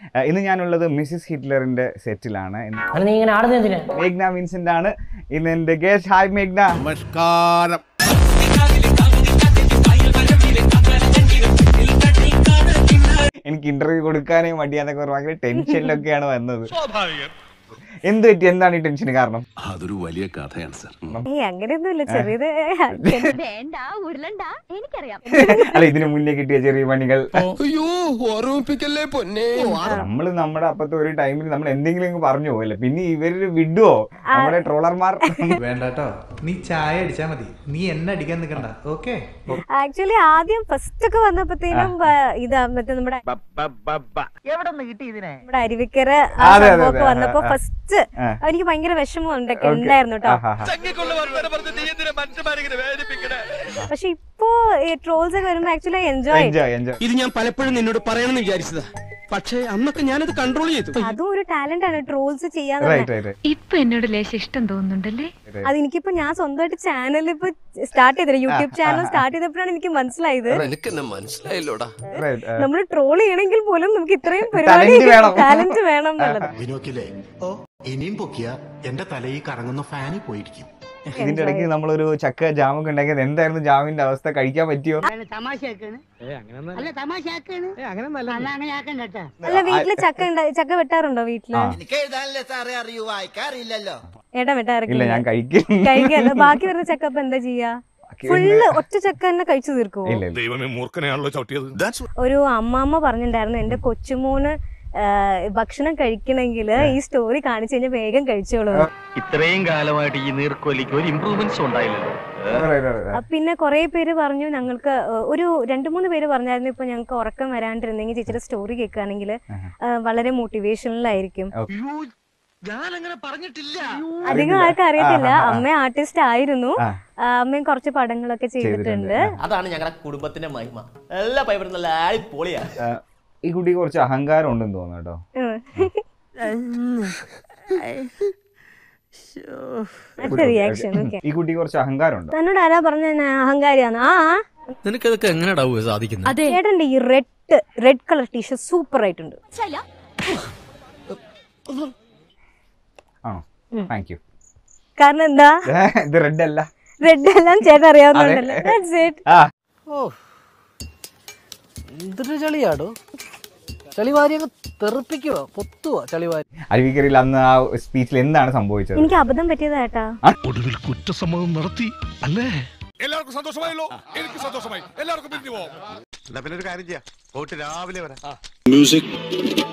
ആ, ഇന്ന് ഞാനുള്ളത് മിസ്സിസ് ഹിറ്റ്ലറിന്റെ സെറ്റിലാണ് ഇന്ന് അത് നീ ഇങ്ങനെ ആടുന്ന എന്തിനാ മേഘ്ന വിൻസെന്റ് ആണ് ഇന്ന് എന്റെ ഗേസ്റ്റ് ഹായ് മേഘ്ന നമസ്കാരം എനിക്ക് ഇന്റർവ്യൂ കൊടുക്കാനേ മടിയാന്നൊക്കെ പറഞ്ഞ് ഭയങ്കര ടെൻഷനിലൊക്കെയാണ് വന്നത് എന്ത് പറ്റി എന്താണ് ഈ ടെൻഷന് കാരണം അതൊരു വലിയ കഥയാണ് സർ ഏയ് അങ്ങനെയൊന്നുമില്ല ചെറിയത് വേണ്ട ഉരുളണ്ട എനിക്കറിയാം അല്ല ഇതിനു മുന്നേ കിട്ടിയ ചെറിയ പണികൾ അയ്യോ ഓർമ്മിപ്പിക്കല്ലേ പൊന്നെ നമ്മൾ നമ്മുടെ അപ്പത്തെ ഒരു ടൈമിൽ നമ്മൾ എന്തെങ്കിലും അങ്ങ് പറഞ്ഞു പോകല്ലേ പിന്നെ ഇവര് വിടുവോ നമ്മുടെ ട്രോളർമാർ വേണ്ടാട്ടോ നീ ചായ അടിച്ചാ മതി നീ എന്നെ അടിക്കാൻ നിൽക്കണ്ട ഓക്കെ ആക്ച്വലി ആദ്യം ഫസ്റ്റ് ഒക്കെ വന്നപ്പോഴത്തേനും ഇതാ മറ്റേ നമ്മുടെ നമ്മുടെ അരുവിക്കര ആ അതെ, അതെ, സംഭവമൊക്കെ അതെ. വന്നപ്പോ ആ, ആ. ഫസ്റ്റ് ആ. എനിക്ക് ഭയങ്കര വിഷമം ഉണ്ടൊക്കെ ഉണ്ടായിരുന്നു കേട്ടോ ആഹാ. പക്ഷെ ഇപ്പോ ട്രോൾസ് ഒക്കെ വരുമ്പോ ആക്ച്വലി എൻജോയ് എൻജോയ് എൻജോയ് ഇത് ഞാൻ പലപ്പോഴും നിന്നോട് പറയണമെന്ന് വിചാരിച്ചതാ പക്ഷേ അന്നൊക്കെ ഞാനത് കൺട്രോൾ ചെയ്തു അതും ഒരു ടാലന്റ് ആണ് ട്രോൾസ് ചെയ്യാൻ റൈറ്റ് റൈറ്റ് ഇപ്പൊ എന്നോട് ലേശം ഇഷ്ടം തോന്നുന്നുണ്ടല്ലേ അത് എനിക്കിപ്പോ ഞാൻ സ്വന്തമായിട്ട് ചാനൽ ഇപ്പൊ സ്റ്റാർട്ട് ചെയ്തത് യൂട്യൂബ് ചാനൽ സ്റ്റാർട്ട് ചെയ്തപ്പോഴാണ് എനിക്ക് മനസ്സിലായത് എനിക്കെന്നെ മനസ്സിലായില്ലോടാ റൈറ്റ് നമ്മൾ ട്രോൾ ചെയ്യണമെങ്കിൽ പോലും നമുക്ക് ഇത്രയും Talent പരിപാടി വേണം. ടാലന്റ് വേണം എന്നുള്ളത് വിനോക്കിലെ ഓ ഇനിയും പൊക്കിയ എന്റെ തലയിൽ കറങ്ങുന്ന ഫാനിൽ പോയിരിക്കും ഇതിന്റെ ഇടയ്ക്ക് നമ്മളൊരു ചക്ക ജാമൊക്കെ ഉണ്ടാക്കിയത് എന്തായിരുന്നു ജാമിന്റെ അവസ്ഥ കഴിക്കാൻ പറ്റിയോ അല്ല വീട്ടില് ചക്ക ഉണ്ടാ- ചക്ക വെട്ടാറുണ്ടോ വീട്ടില് ആ. ഏട്ടാ ഇല്ല വെട്ടാറില്ല ഞാൻ കഴിക്കും കഴിക്കാല്ലോ ബാക്കി വരുന്ന ചക്ക അപ്പൊ എന്താ ചെയ്യാ ഫുള്ള് ഒറ്റ ചക്ക തന്നെ കഴിച്ചു തീർക്കുവോ ഇല്ല ഇല്ല ദൈവമേ മൂർഖനെയാണല്ലോ ചവിട്ടിയത് ഒരു അമ്മാമ്മ പറഞ്ഞിട്ടുണ്ടായിരുന്നു എന്റെ കൊച്ചുമോന് ആ, ഭക്ഷണം കഴിക്കണമെങ്കിൽ ഈ സ്റ്റോറി കാണിച്ചു കഴിഞ്ഞാൽ വേഗം കഴിച്ചോളൂ ഇത്രയും കാലമായിട്ട് ഈ നീർക്കോലിക്ക് ഒരു ഇമ്പ്രൂവ്മെന്റ്സ് ഉണ്ടായില്ലല്ലോ Right, right, right. ആ, പിന്നെ കുറെ പേര് പറഞ്ഞു ഞങ്ങൾക്ക് ആ, ഒരു രണ്ടു മൂന്ന് പേര് പറഞ്ഞായിരുന്നു ഇപ്പൊ ഞങ്ങൾക്ക് ഉറക്കം വരാണ്ടിരുന്നെങ്കിൽ ചേച്ചിയുടെ സ്റ്റോറി കേൾക്കുകയാണെങ്കിൽ വളരെ മോട്ടിവേഷണലായിരിക്കും ഞാൻ അങ്ങനെ പറഞ്ഞിട്ടില്ല അധികം ആർക്കും അറിയത്തില്ല ആ, ആ, ആ. അമ്മ ആർട്ടിസ്റ്റ് ആയിരുന്നു ആ. ആ, അമ്മയും കുറച്ച് പടങ്ങളൊക്കെ ചെയ്തിട്ടുണ്ട് അതാണ് ഞങ്ങളുടെ കുടുംബത്തിന്റെ മഹിമ എല്ലാ പൈപ്പറും നല്ല അടിപൊളിയാ ആ, ഈ കുട്ടിക്ക് കുറച്ച് അഹങ്കാരം ഉണ്ടെന്ന് തോന്നുന്നു കേട്ടോ അടുത്ത റിയാക്ഷൻ ഓക്കെ ഈ കുട്ടിക്ക് കുറച്ച് അഹങ്കാരം ഉണ്ട് തന്നോട് ആരാ പറഞ്ഞ അഹങ്കാരിയാന്ന് ആ ആ. നിനക്കതൊക്കെ എങ്ങനെയാടാവുക സാധിക്കുന്നത് ചേട്ടന്റെ ഈ red red colour T-shirt super ആയിട്ടുണ്ട് ആണോ താങ്ക് യു കാരണം എന്താ ഇത് റെഡ് അല്ല റെഡ് എല്ലാം ചേട്ടൻ അറിയാവുന്നുണ്ടല്ലോ That's it. ആ ഓ എന്തൊരു ചളിയാടോ ചളിവാരി അങ്ങ് തെറിപ്പിക്കുവോ പൊത്തുവോ ചളിവാരി അരുവിക്കരയിൽ അന്ന് ആ സ്പീച്ചിൽ എന്താണ് സംഭവിച്ചത് എനിക്ക് അബദ്ധം പറ്റിയതാ ഏട്ടാ ഒടുവിൽ കുറ്റസമ്മതം നടത്തി അല്ലേ എല്ലാവർക്കും സന്തോഷമായല്ലോ എനിക്ക് സന്തോഷമായി എല്ലാവർക്കും പിരിഞ്ഞു പോവാം എന്നാ പിന്നെ ഒരു കാര്യം ചെയ്യാം പോയിട്ട് രാവിലെ വരാം മ്യൂസിക്